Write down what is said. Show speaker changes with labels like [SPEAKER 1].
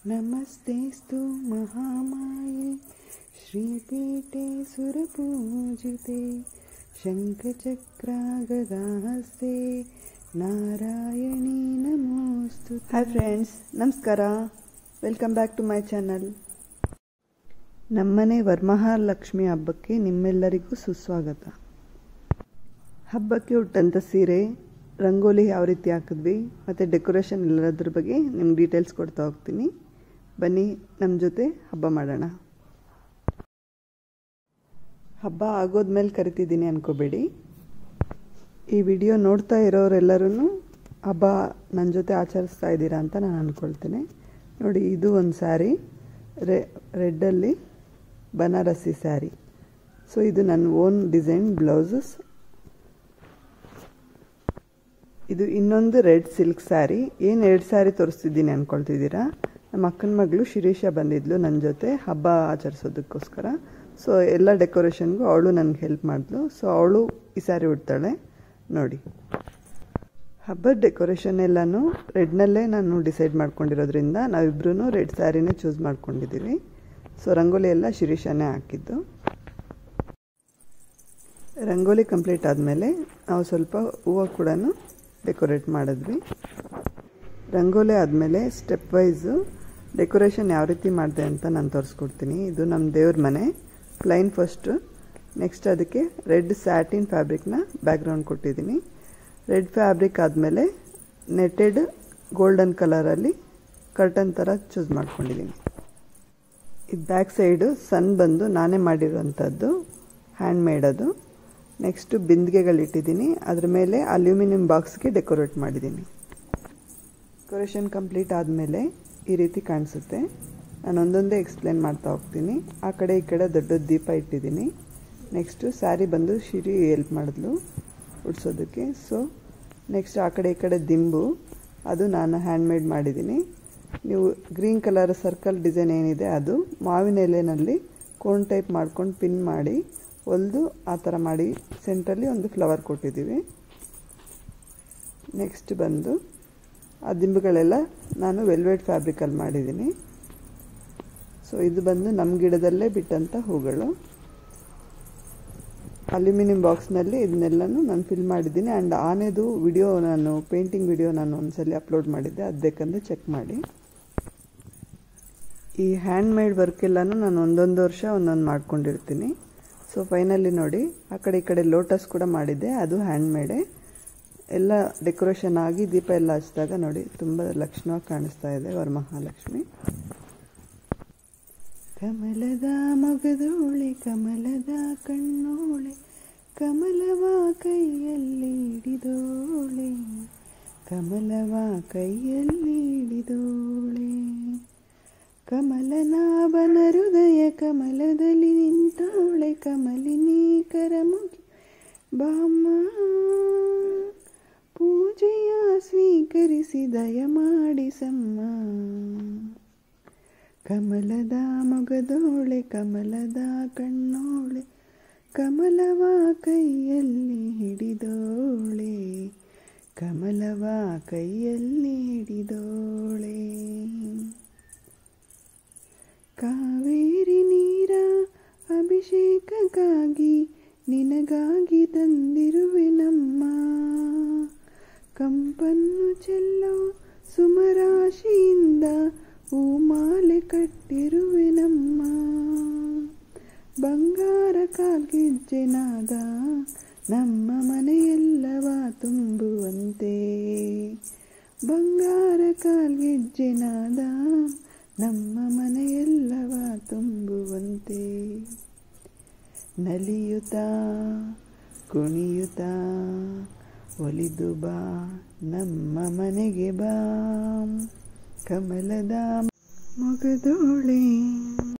[SPEAKER 1] नमस्तेऽस्तु महामाये श्रीपीठे सुरपूजिते शङ्खचक्रागदाहस्ते ನಾರಾಯಣಿ ನಮೋಸ್ತು ಹಾಯ್ ಫ್ರೆಂಡ್ಸ್ ನಮಸ್ಕಾರ welcome back to my channel ನಮ್ಮನೆ ವರಮಹಾಲಕ್ಷ್ಮಿ ಹಬ್ಬಕ್ಕೆ ನಿಮ್ಮೆಲ್ಲರಿಗೂ ಸುಸ್ವಾಗತ ಹಬ್ಬಕ್ಕೆ ಉಟ್ಟಂಥ ಸೀರೆ ರಂಗೋಲಿ ಯಾವ ರೀತಿ ಹಾಕಿದ್ವಿ ಮತ್ತು ಡೆಕೋರೇಷನ್ ಎಲ್ಲದ್ರ ಬಗ್ಗೆ ನಿಮ್ಗೆ ಡೀಟೇಲ್ಸ್ ಕೊಡ್ತಾ ಹೋಗ್ತೀನಿ ಬನ್ನಿ ನಮ್ಮ ಜೊತೆ ಹಬ್ಬ ಮಾಡೋಣ ಹಬ್ಬ ಆಗೋದ್ಮೇಲೆ ಕರಿತಿದ್ದೀನಿ ಅನ್ಕೋಬೇಡಿ ಈ ವಿಡಿಯೋ ನೋಡ್ತಾ ಇರೋರೆಲ್ಲರೂ ಹಬ್ಬ ನನ್ನ ಜೊತೆ ಆಚರಿಸ್ತಾ ಇದ್ದೀರಾ ಅಂತ ನಾನು ಅಂದ್ಕೊಳ್ತೇನೆ ನೋಡಿ ಇದು ಒಂದು ಸ್ಯಾರಿ ರೆ ರೆಡ್ಡಲ್ಲಿ ಬನಾರಸಿ ಸ್ಯಾರಿ ಸೊ ಇದು ನನ್ನ ಓನ್ ಡಿಸೈನ್ ಬ್ಲೌಸಸ್ ಇದು ಇನ್ನೊಂದು ರೆಡ್ ಸಿಲ್ಕ್ ಸ್ಯಾರಿ ಏನು ಎರಡು ಸ್ಯಾರಿ ತೋರಿಸ್ತಿದ್ದೀನಿ ಅಂದ್ಕೊಳ್ತಿದ್ದೀರಾ ನಮ್ಮ ಅಕ್ಕನ ಮಗಳು ಶಿರೀಷ ಬಂದಿದ್ಲು ನನ್ನ ಜೊತೆ ಹಬ್ಬ ಆಚರಿಸೋದಕ್ಕೋಸ್ಕರ ಸೊ ಎಲ್ಲ ಡೆಕೋರೇಷನ್ಗೂ ಅವಳು ನನಗೆ ಹೆಲ್ಪ್ ಮಾಡಿದ್ಲು ಸೊ ಅವಳು ಈ ಸ್ಯಾರಿ ಉಡ್ತಾಳೆ ನೋಡಿ ಹಬ್ಬದ ಡೆಕೋರೇಷನ್ ಎಲ್ಲನೂ ರೆಡ್ನಲ್ಲೇ ನಾನು ಡಿಸೈಡ್ ಮಾಡ್ಕೊಂಡಿರೋದ್ರಿಂದ ನಾವಿಬ್ರು ರೆಡ್ ಸ್ಯಾರಿನೇ ಚೂಸ್ ಮಾಡ್ಕೊಂಡಿದ್ದೀವಿ ಸೊ ರಂಗೋಲಿ ಎಲ್ಲ ಶಿರೀಷನೇ ಹಾಕಿದ್ದು ರಂಗೋಲಿ ಕಂಪ್ಲೀಟ್ ಆದಮೇಲೆ ನಾವು ಸ್ವಲ್ಪ ಹೂವು ಕೂಡ ಡೆಕೋರೇಟ್ ಮಾಡಿದ್ವಿ ರಂಗೋಲಿ ಆದಮೇಲೆ ಸ್ಟೆಪ್ ವೈಸು ಡೆಕೋರೇಷನ್ ಯಾವ ರೀತಿ ಮಾಡಿದೆ ಅಂತ ನಾನು ತೋರಿಸ್ಕೊಡ್ತೀನಿ ಇದು ನಮ್ಮ ದೇವ್ರ ಮನೆ ಪ್ಲೈನ್ ಫಸ್ಟು ನೆಕ್ಸ್ಟ್ ಅದಕ್ಕೆ ರೆಡ್ ಸ್ಯಾಟಿನ್ ಫ್ಯಾಬ್ರಿಕ್ನ ಬ್ಯಾಕ್ಗ್ರೌಂಡ್ ಕೊಟ್ಟಿದ್ದೀನಿ ರೆಡ್ ಫ್ಯಾಬ್ರಿಕ್ ಆದಮೇಲೆ ನೆಟೆಡ್ ಗೋಲ್ಡನ್ ಕಲರಲ್ಲಿ ಕರ್ಟನ್ ಥರ ಚೂಸ್ ಮಾಡ್ಕೊಂಡಿದ್ದೀನಿ ಇದು ಬ್ಯಾಕ್ ಸೈಡು ಸನ್ ಬಂದು ನಾನೇ ಮಾಡಿರೋವಂಥದ್ದು ಹ್ಯಾಂಡ್ ಮೇಡದು ನೆಕ್ಸ್ಟು ಬಿಂದಿಗೆಗಳಿಟ್ಟಿದ್ದೀನಿ ಅದ್ರ ಮೇಲೆ ಅಲ್ಯೂಮಿನಿಯಂ ಬಾಕ್ಸ್ಗೆ ಡೆಕೋರೇಟ್ ಮಾಡಿದ್ದೀನಿ ಡೆಕೋರೇಷನ್ ಕಂಪ್ಲೀಟ್ ಆದಮೇಲೆ ಈ ರೀತಿ ಕಾಣಿಸುತ್ತೆ ನಾನು ಒಂದೊಂದೇ ಎಕ್ಸ್ಪ್ಲೇನ್ ಮಾಡ್ತಾ ಹೋಗ್ತೀನಿ ಆ ಕಡೆ ಈ ಕಡೆ ದೊಡ್ಡ ದೀಪ ಇಟ್ಟಿದ್ದೀನಿ ನೆಕ್ಸ್ಟು ಸ್ಯಾರಿ ಬಂದು ಶಿರಿ ಹೆಲ್ಪ್ ಮಾಡಿದ್ಲು ಉಡ್ಸೋದಕ್ಕೆ ಸೊ ನೆಕ್ಸ್ಟ್ ಆ ಕಡೆ ಈ ಕಡೆ ದಿಂಬು ಅದು ನಾನು ಹ್ಯಾಂಡ್ ಮೇಡ್ ಮಾಡಿದ್ದೀನಿ ನೀವು ಗ್ರೀನ್ ಕಲರ್ ಸರ್ಕಲ್ ಡಿಸೈನ್ ಏನಿದೆ ಅದು ಮಾವಿನ ಎಲೆನಲ್ಲಿ ಕೋನ್ ಟೈಪ್ ಮಾಡ್ಕೊಂಡು ಪಿನ್ ಮಾಡಿ ಹೊಲಿದು ಆ ಥರ ಮಾಡಿ ಸೆಂಟ್ರಲ್ಲಿ ಒಂದು ಫ್ಲವರ್ ಕೊಟ್ಟಿದ್ದೀವಿ ನೆಕ್ಸ್ಟ್ ಬಂದು ಆ ದಿಂಬುಗಳೆಲ್ಲ ನಾನು ವೆಲ್ವೆಟ್ ಫ್ಯಾಬ್ರಿಕಲ್ಲಿ ಮಾಡಿದ್ದೀನಿ ಸೊ ಇದು ಬಂದು ನಮ್ಮ ಗಿಡದಲ್ಲೇ ಬಿಟ್ಟಂಥ ಹೂಗಳು ಅಲ್ಯೂಮಿನಿಯಂ ಬಾಕ್ಸ್ನಲ್ಲಿ ಇದನ್ನೆಲ್ಲನೂ ನಾನು ಫಿಲ್ ಮಾಡಿದ್ದೀನಿ ಆ್ಯಂಡ್ ಆನೆದು ವಿಡಿಯೋ ನಾನು ಪೇಂಟಿಂಗ್ ವಿಡಿಯೋ ನಾನು ಒಂದ್ಸಲಿ ಅಪ್ಲೋಡ್ ಮಾಡಿದ್ದೆ ಅದು ಬೇಕಂದ್ರೆ ಚೆಕ್ ಮಾಡಿ ಈ ಹ್ಯಾಂಡ್ ಮೇಡ್ ವರ್ಕ್ ಎಲ್ಲನೂ ನಾನು ಒಂದೊಂದು ವರ್ಷ ಒಂದೊಂದು ಮಾಡ್ಕೊಂಡಿರ್ತೀನಿ ಸೊ ಫೈನಲಿ ನೋಡಿ ಆ ಕಡೆ ಈ ಕಡೆ ಲೋಟಸ್ ಕೂಡ ಮಾಡಿದ್ದೆ ಅದು ಹ್ಯಾಂಡ್ ಮೇಡೇ ಎಲ್ಲ ಡೆಕೋರೇಷನ್ ಆಗಿ ದೀಪ ಎಲ್ಲ ಹಚ್ಚಿದಾಗ ನೋಡಿ ತುಂಬ ಲಕ್ಷಣವಾಗಿ ಕಾಣಿಸ್ತಾ ಇದೆ ವರಮಹಾಲಕ್ಷ್ಮಿ ಕಮಲದ ಮಗದೋಳೆ ಕಮಲದ ಕಣ್ಣೋಳೆ ಕಮಲವ ಕೈಯಲ್ಲಿ ಹಿಡಿದೋಳೆ ಕಮಲವ ಕೈಯಲ್ಲಿ ಹಿಡಿದೋಳೆ ಕಮಲನಾಭನ ಹೃದಯ ಕಮಲದಲ್ಲಿ ನಿಂತೋಳೆ ಕಮಲಿನಿ ಕರಮುಗಿ ಬಾಮ್ಮ ಪೂಜೆಯ ಸ್ವೀಕರಿಸಿ ದಯ ಮಾಡಿಸಮ್ಮ ಕಮಲದ ಮೊಗದೋಳೆ ಕಮಲದ ಕಣ್ಣೋಳೆ ಕಮಲವ ಕೈಯಲ್ಲಿ ಹಿಡಿದೋಳೆ ಕಮಲವ ಕೈಯಲ್ಲಿ ಹಿಡಿದೋಳೆ ಕಾವೇರಿ ನೀರ ಅಭಿಷೇಕಕ್ಕಾಗಿ ನಿನಗಾಗಿ ತಂದಿರುವೆ ನಮ್ಮ ಕಂಪನ್ನು ಚೆಲ್ಲೋ ಸುಮರಾಶಿಯಿಂದ ಹೂಮಾಲೆ ಕಟ್ಟಿರುವೆ ನಮ್ಮ ಬಂಗಾರ ಕಾಲ್ಗೆಜ್ಜೆನಾದ ನಮ್ಮ ಮನೆಯೆಲ್ಲವ ತುಂಬುವಂತೆ ಬಂಗಾರ ಕಾಲ್ಗೆಜ್ಜೆನಾದ ನಮ್ಮ ಮನೆಯೆಲ್ಲವ ತುಂಬುವಂತೆ ನಲಿಯುತ್ತಾ ಕುಣಿಯುತ್ತಾ ಒಲಿದು ಬಾ ನಮ್ಮ ಮನೆಗೆ ಬಾ ಕಮಲದ ಮೊಗದೋಳೆ